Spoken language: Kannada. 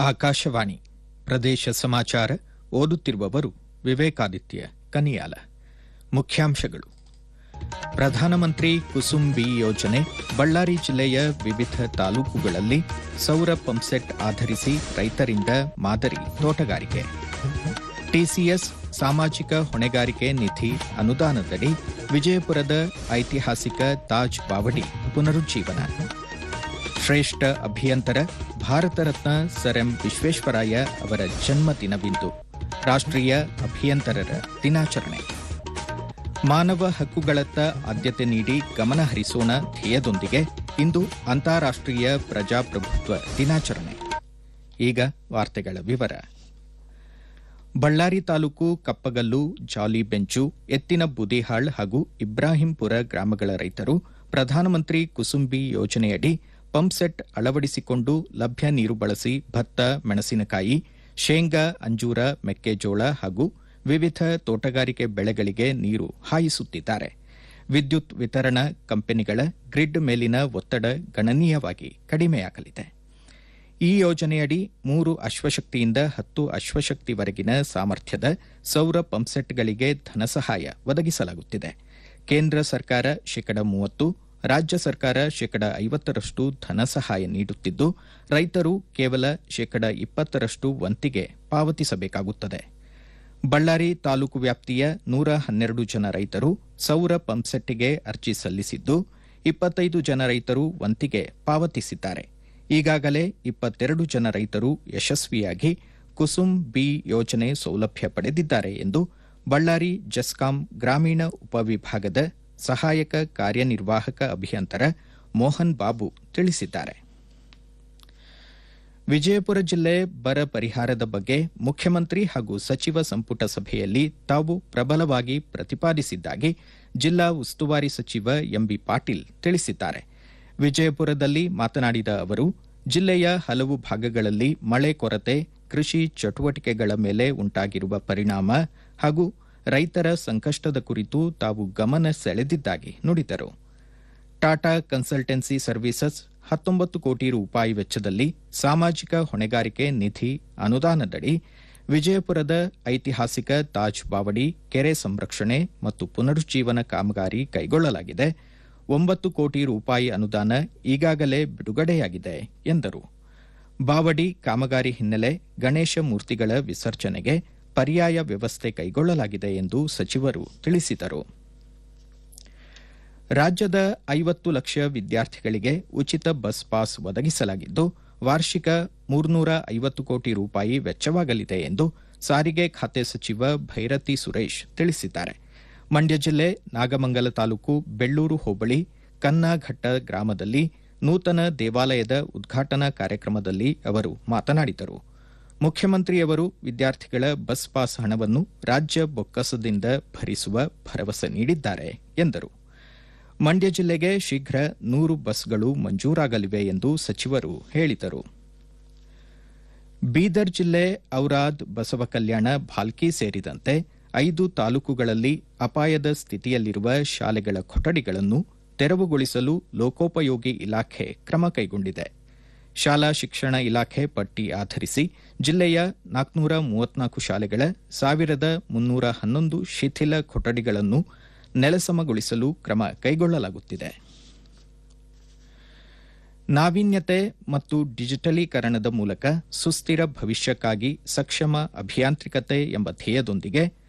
ಆಕಾಶವಾಣಿ ಪ್ರದೇಶ ಸಮಾಚಾರ ಓದುತ್ತಿರುವವರು ವಿವೇಕಾದಿತ್ಯ ಕನಿಯಾಲ ಮುಖ್ಯಾಂಶಗಳು ಪ್ರಧಾನಮಂತ್ರಿ ಕುಸುಮ್ ಬಿ ಯೋಜನೆ ಬಳ್ಳಾರಿ ಜಿಲ್ಲೆಯ ವಿವಿಧ ತಾಲೂಕುಗಳಲ್ಲಿ ಸೌರ ಪಂಪ್ಸೆಟ್ ಆಧರಿಸಿ ರೈತರಿಂದ ಮಾದರಿ ತೋಟಗಾರಿಕೆ ಟಿಸಿಎಸ್ ಸಾಮಾಜಿಕ ಹೊಣೆಗಾರಿಕೆ ನಿಧಿ ಅನುದಾನದಡಿ ವಿಜಯಪುರದ ಐತಿಹಾಸಿಕ ತಾಜ್ ಬಾವಡಿ ಪುನರುಜ್ಜೀವನ ಶ್ರೇಷ್ಠ ಅಭಿಯಂತರ ಭಾರತ ರತ್ನ ಸರ್ ಎಂ ವಿಶ್ವೇಶ್ವರಾಯ ಅವರ ಜನ್ಮದಿನವಿಂದು ರಾಷ್ಟ್ರೀಯ ಅಭಿಯಂತರರ ದಿನಾಚರಣೆ ಮಾನವ ಹಕ್ಕುಗಳತ್ತ ಆದ್ಯತೆ ನೀಡಿ ಗಮನ ಹರಿಸೋಣ ಧ್ಯೇಯದೊಂದಿಗೆ ಇಂದು ಅಂತಾರಾಷ್ಟ್ರೀಯ ಪ್ರಜಾಪ್ರಭುತ್ವ ದಿನಾಚರಣೆ ಈಗ ವಾರ್ತೆಗಳ ವಿವರ ಬಳ್ಳಾರಿ ತಾಲೂಕು ಕಪ್ಪಗಲ್ಲು ಜಾಲಿ ಬೆಂಚು ಎತ್ತಿನ ಬುದಿಹಾಳ್ ಹಾಗೂ ಇಬ್ರಾಹಿಂಪುರ ಗ್ರಾಮಗಳ ರೈತರು ಪ್ರಧಾನಮಂತ್ರಿ ಕುಸುಂಬಿ ಯೋಜನೆಯಡಿ ಪಂಪ್ಸೆಟ್ ಅಳವಡಿಸಿಕೊಂಡು ಲಭ್ಯ ನೀರು ಬಳಸಿ ಭತ್ತ ಮೆಣಸಿನಕಾಯಿ ಶೇಂಗಾ ಅಂಜೂರ ಮೆಕ್ಕೆಜೋಳ ಹಾಗೂ ವಿವಿಧ ತೋಟಗಾರಿಕೆ ಬೆಳೆಗಳಿಗೆ ನೀರು ಹಾಯಿಸುತ್ತಿದ್ದಾರೆ ವಿದ್ಯುತ್ ವಿತರಣಾ ಕಂಪನಿಗಳ ಗ್ರಿಡ್ ಮೇಲಿನ ಒತ್ತಡ ಗಣನೀಯವಾಗಿ ಕಡಿಮೆಯಾಗಲಿದೆ ಈ ಯೋಜನೆಯಡಿ ಮೂರು ಅಶ್ವಶಕ್ತಿಯಿಂದ ಹತ್ತು ಅಶ್ವಶಕ್ತಿವರೆಗಿನ ಸಾಮರ್ಥ್ಯದ ಸೌರ ಪಂಪ್ಸೆಟ್ಗಳಿಗೆ ಧನಸಹಾಯ ಒದಗಿಸಲಾಗುತ್ತಿದೆ ಕೇಂದ್ರ ಸರ್ಕಾರ ಶೇಕಡ ಮೂವತ್ತು ರಾಜ್ಯ ಸರ್ಕಾರ ಶೇಕಡ ಐವತ್ತರಷ್ಟು ಧನಸಹಾಯ ನೀಡುತ್ತಿದ್ದು ರೈತರು ಕೇವಲ ಶೇಕಡ ಇಪ್ಪತ್ತರಷ್ಟು ವಂತಿಗೆ ಪಾವತಿಸಬೇಕಾಗುತ್ತದೆ ಬಳ್ಳಾರಿ ತಾಲೂಕು ವ್ಯಾಪ್ತಿಯ ನೂರ ಹನ್ನೆರಡು ಜನ ರೈತರು ಸೌರ ಪಂಪ್ಸೆಟ್ಗೆ ಅರ್ಜಿ ಸಲ್ಲಿಸಿದ್ದು ಇಪ್ಪತ್ತೈದು ಜನ ರೈತರು ವಂತಿಗೆ ಪಾವತಿಸಿದ್ದಾರೆ ಈಗಾಗಲೇ ಇಪ್ಪತ್ತೆರಡು ಜನ ರೈತರು ಯಶಸ್ವಿಯಾಗಿ ಕುಸುಮ್ ಬಿ ಯೋಜನೆ ಸೌಲಭ್ಯ ಪಡೆದಿದ್ದಾರೆ ಎಂದು ಬಳ್ಳಾರಿ ಜಸ್ಕಾಂ ಗ್ರಾಮೀಣ ಉಪವಿಭಾಗದ ಸಹಾಯಕ ಕಾರ್ಯನಿರ್ವಾಹಕ ಅಭಿಯಂತರ ಮೋಹನ್ ಬಾಬು ತಿಳಿಸಿದ್ದಾರೆ ವಿಜಯಪುರ ಜಿಲ್ಲೆ ಬರ ಪರಿಹಾರದ ಬಗ್ಗೆ ಮುಖ್ಯಮಂತ್ರಿ ಹಾಗೂ ಸಚಿವ ಸಂಪುಟ ಸಭೆಯಲ್ಲಿ ತಾವು ಪ್ರಬಲವಾಗಿ ಪ್ರತಿಪಾದಿಸಿದ್ದಾಗಿ ಜಿಲ್ಲಾ ಉಸ್ತುವಾರಿ ಸಚಿವ ಎಂಬಿ ಪಾಟೀಲ್ ತಿಳಿಸಿದ್ದಾರೆ ವಿಜಯಪುರದಲ್ಲಿ ಮಾತನಾಡಿದ ಅವರು ಜಿಲ್ಲೆಯ ಹಲವು ಭಾಗಗಳಲ್ಲಿ ಮಳೆ ಕೊರತೆ ಕೃಷಿ ಚಟುವಟಿಕೆಗಳ ಮೇಲೆ ಉಂಟಾಗಿರುವ ಪರಿಣಾಮ ಹಾಗೂ ರೈತರ ಸಂಕಷ್ಟದ ಕುರಿತು ತಾವು ಗಮನ ಸೆಳೆದಿದ್ದಾಗಿ ನುಡಿದರು ಟಾಟಾ ಕನ್ಸಲ್ಟೆನ್ಸಿ ಸರ್ವೀಸಸ್ ಹತ್ತೊಂಬತ್ತು ಕೋಟಿ ರೂಪಾಯಿ ವೆಚ್ಚದಲ್ಲಿ ಸಾಮಾಜಿಕ ಹೊಣೆಗಾರಿಕೆ ನಿಧಿ ಅನುದಾನದಡಿ ವಿಜಯಪುರದ ಐತಿಹಾಸಿಕ ತಾಜ್ ಬಾವಡಿ ಕೆರೆ ಸಂರಕ್ಷಣೆ ಮತ್ತು ಪುನರುಜ್ಜೀವನ ಕಾಮಗಾರಿ ಕೈಗೊಳ್ಳಲಾಗಿದೆ ಒಂಬತ್ತು ಕೋಟಿ ರೂಪಾಯಿ ಅನುದಾನ ಈಗಾಗಲೇ ಬಿಡುಗಡೆಯಾಗಿದೆ ಎಂದರು ಬಾವಡಿ ಕಾಮಗಾರಿ ಹಿನ್ನೆಲೆ ಗಣೇಶ ಮೂರ್ತಿಗಳ ವಿಸರ್ಜನೆಗೆ ಪರ್ಯಾಯ ವ್ಯವಸ್ಥೆ ಕೈಗೊಳ್ಳಲಾಗಿದೆ ಎಂದು ಸಚಿವರು ತಿಳಿಸಿದರು ರಾಜ್ಯದ ಐವತ್ತು ಲಕ್ಷ ವಿದ್ಯಾರ್ಥಿಗಳಿಗೆ ಉಚಿತ ಬಸ್ ಪಾಸ್ ಒದಗಿಸಲಾಗಿದ್ದು ವಾರ್ಷಿಕ ಮೂರ್ನೂರ ಐವತ್ತು ಕೋಟಿ ರೂಪಾಯಿ ವೆಚ್ಚವಾಗಲಿದೆ ಎಂದು ಸಾರಿಗೆ ಖಾತೆ ಸಚಿವ ಭೈರತಿ ಸುರೇಶ್ ತಿಳಿಸಿದ್ದಾರೆ ಮಂಡ್ಯ ಜಿಲ್ಲೆ ನಾಗಮಂಗಲ ತಾಲೂಕು ಬೆಳ್ಳೂರು ಹೋಬಳಿ ಕನ್ನಾಘಟ್ಟ ಗ್ರಾಮದಲ್ಲಿ ನೂತನ ದೇವಾಲಯದ ಉದ್ಘಾಟನಾ ಕಾರ್ಯಕ್ರಮದಲ್ಲಿ ಅವರು ಮಾತನಾಡಿದರು ಮುಖ್ಯಮಂತ್ರಿಯವರು ವಿದ್ಯಾರ್ಥಿಗಳ ಬಸ್ ಪಾಸ್ ಹಣವನ್ನು ರಾಜ್ಯ ಬೊಕ್ಕಸದಿಂದ ಭರಿಸುವ ಭರವಸೆ ನೀಡಿದ್ದಾರೆ ಎಂದರು ಮಂಡ್ಯ ಜಿಲ್ಲೆಗೆ ಶೀಘ್ರ ನೂರು ಬಸ್ಗಳು ಮಂಜೂರಾಗಲಿವೆ ಎಂದು ಸಚಿವರು ಹೇಳಿದರು ಬೀದರ್ ಜಿಲ್ಲೆ ಔರಾದ್ ಬಸವ ಕಲ್ಯಾಣ ಭಾಲ್ಕಿ ಸೇರಿದಂತೆ ಐದು ತಾಲೂಕುಗಳಲ್ಲಿ ಅಪಾಯದ ಸ್ಥಿತಿಯಲ್ಲಿರುವ ಶಾಲೆಗಳ ಕೊಠಡಿಗಳನ್ನು ತೆರವುಗೊಳಿಸಲು ಲೋಕೋಪಯೋಗಿ ಇಲಾಖೆ ಕ್ರಮ ಕೈಗೊಂಡಿದೆ ಶಾಲಾ ಶಿಕ್ಷಣ ಇಲಾಖೆ ಪಟ್ಟಿ ಆಧರಿಸಿ ಜಿಲ್ಲೆಯ ನಾಲ್ಕುನೂರ ಮೂವತ್ನಾಲ್ಕು ಶಾಲೆಗಳ ಸಾವಿರದ ಮುನ್ನೂರ ಹನ್ನೊಂದು ಶಿಥಿಲ ಕೊಠಡಿಗಳನ್ನು ನೆಲಸಮಗೊಳಿಸಲು ಕ್ರಮ ಕೈಗೊಳ್ಳಲಾಗುತ್ತಿದೆ ನಾವೀನ್ಯತೆ ಮತ್ತು ಡಿಜಿಟಲೀಕರಣದ ಮೂಲಕ ಸುಸ್ಥಿರ ಭವಿಷ್ಯಕ್ಕಾಗಿ ಸಕ್ಷಮ ಅಭಿಯಾಂತ್ರಿಕತೆ ಎಂಬ ಧ್ಯೇಯದೊಂದಿಗೆ